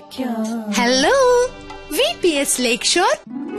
Hello V P S lakeshore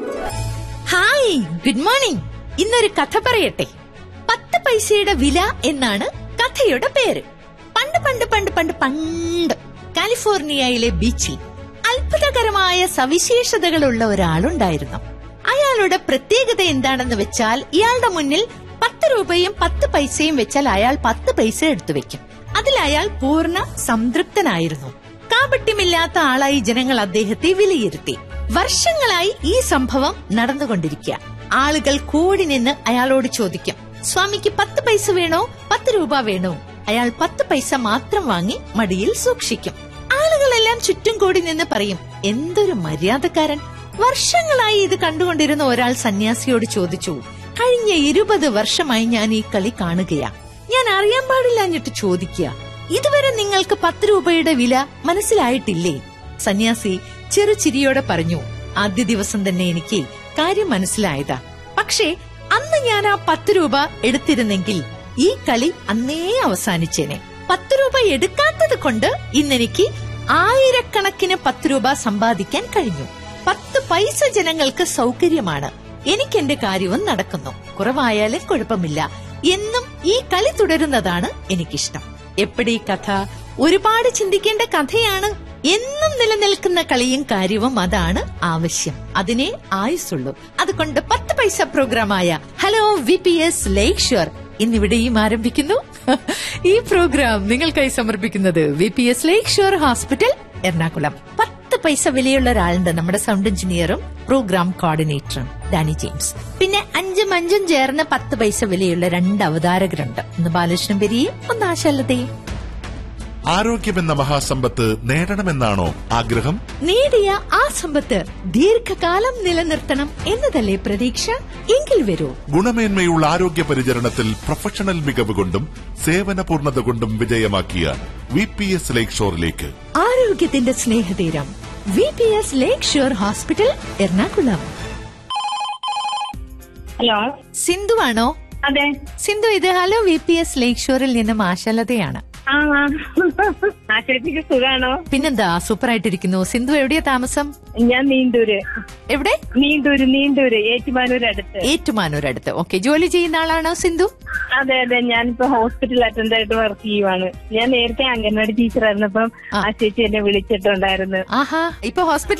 hi good morning ഇന്നൊരു കഥ പറയട്ടെ പത്ത് പൈസയുടെ വില എന്നാണ് കഥയുടെ പേര് പണ്ട് പണ്ട് പണ്ട് പണ്ട് പണ്ട് കാലിഫോർണിയയിലെ ബീച്ചിൽ അത്ഭുതകരമായ സവിശേഷതകളുള്ള ഒരാളുണ്ടായിരുന്നു അയാളുടെ പ്രത്യേകത എന്താണെന്ന് വെച്ചാൽ ഇയാളുടെ മുന്നിൽ പത്ത് രൂപയും പത്ത് പൈസയും വെച്ചാൽ അയാൾ പത്ത് പൈസ എടുത്തു വെക്കും അതിൽ അയാൾ പൂർണ്ണ സംതൃപ്തനായിരുന്നു കാപട്യമില്ലാത്ത ആളായി ജനങ്ങൾ അദ്ദേഹത്തെ വിലയിരുത്തി വർഷങ്ങളായി ഈ സംഭവം നടന്നുകൊണ്ടിരിക്കുക ആളുകൾ കൂടി നിന്ന് അയാളോട് ചോദിക്കും സ്വാമിക്ക് പത്ത് പൈസ വേണോ പത്ത് രൂപ വേണോ അയാൾ പത്ത് പൈസ മാത്രം വാങ്ങി മടിയിൽ സൂക്ഷിക്കും ആളുകളെല്ലാം ചുറ്റും കൂടി നിന്ന് പറയും എന്തൊരു മര്യാദക്കാരൻ വർഷങ്ങളായി ഇത് കണ്ടുകൊണ്ടിരുന്ന ഒരാൾ സന്യാസിയോട് ചോദിച്ചു കഴിഞ്ഞ ഇരുപത് വർഷമായി ഞാൻ ഈ കളി കാണുകയാ ഞാൻ അറിയാൻ പാടില്ലാഞ്ഞിട്ട് ചോദിക്കുക ഇതുവരെ നിങ്ങൾക്ക് പത്ത് രൂപയുടെ വില മനസ്സിലായിട്ടില്ലേ സന്യാസി ചെറുചിരിയോടെ പറഞ്ഞു ആദ്യ ദിവസം തന്നെ എനിക്ക് കാര്യം മനസ്സിലായതാ പക്ഷേ അന്ന് ഞാൻ ആ പത്ത് രൂപ എടുത്തിരുന്നെങ്കിൽ ഈ കളി അന്നേ അവസാനിച്ചേനെ പത്ത് രൂപ എടുക്കാത്തത് കൊണ്ട് ഇന്നെനിക്ക് ആയിരക്കണക്കിന് പത്ത് രൂപ സമ്പാദിക്കാൻ കഴിഞ്ഞു പത്ത് പൈസ ജനങ്ങൾക്ക് സൗകര്യമാണ് എനിക്ക് എന്റെ കാര്യവും നടക്കുന്നു കുറവായാലും കുഴപ്പമില്ല എന്നും ഈ കളി തുടരുന്നതാണ് എനിക്കിഷ്ടം എപ്പടി കഥ ഒരുപാട് ചിന്തിക്കേണ്ട കഥയാണ് എന്നും നിലനിൽക്കുന്ന കളിയും കാര്യവും അതാണ് ആവശ്യം അതിനെ ആയുസുള്ളൂ അതുകൊണ്ട് പത്ത് പൈസ പ്രോഗ്രാമായ hello V P S lakeshore ഇന്നിവിടെയും ആരംഭിക്കുന്നു ഈ പ്രോഗ്രാം നിങ്ങൾക്കായി സമർപ്പിക്കുന്നത് V P S lakeshore hospital Ernakulam പത്ത് പൈസ വിലയുള്ള ഒരാളുണ്ട് നമ്മുടെ സൗണ്ട് എഞ്ചിനീയറും പ്രോഗ്രാം കോർഡിനേറ്ററും ഡാനി ജെയിംസ് പിന്നെ അഞ്ചും അഞ്ചും ചേർന്ന് പത്ത് പൈസ വിലയുള്ള രണ്ട് അവതാരകരുണ്ട് ഒന്ന് ബാലകൃഷ്ണൻ പെരിയും ഒന്ന് ആശാലതയും ആരോഗ്യമെന്ന മഹാസമ്പത്ത് നേടണമെന്നാണോ ആഗ്രഹം നേടിയ ആ സമ്പത്ത് ദീർഘകാലം നിലനിർത്തണം എന്നതല്ലേ പ്രതീക്ഷ എങ്കിൽ വരൂ ഗുണമേന്മയുള്ള ആരോഗ്യ പരിചരണത്തിൽ പ്രൊഫഷണൽ മികവ് കൊണ്ടും സേവന പൂർണ്ണത കൊണ്ടും വിജയമാക്കിയ വി പി എസ് ലേക്ക് ഷോറിലേക്ക് ആരോഗ്യത്തിന്റെ സ്നേഹതീരം V P S lakeshore hospital Ernakulam hello Sindhu ആണോ അതെ സിന്ധു ഇത് ഹലോ വി പി എസ് ലേക്ക് ഷോറിൽ നിന്നും ആശാലതയാണ് ആ ആ. ആ ചേച്ചിക്ക് സുഖാണോ പിന്നെന്താ സൂപ്പർ ആയിട്ടിരിക്കുന്നു സിന്ധു എവിടെയാ താമസം ഞാൻ നീണ്ടൂര് എവിടെ നീണ്ടൂര് നീണ്ടൂര് ഏറ്റുമാനൂര് അടുത്ത് ഏറ്റുമാനൂർ അടുത്ത് ഓക്കെ ജോലി ചെയ്യുന്ന ആളാണോ സിന്ധു അതെ അതെ ഞാനിപ്പോ ഹോസ്പിറ്റൽ അറ്റൻഡ് ആയിട്ട് വർക്ക് ചെയ്യുവാണ് ഞാൻ നേരത്തെ അംഗൻവാടി ടീച്ചറായിരുന്നു അപ്പം ആ. ആ ചേച്ചി എന്നെ വിളിച്ചിട്ടുണ്ടായിരുന്നു ആഹാ ഇപ്പൊ ഹോസ്പിറ്റൽ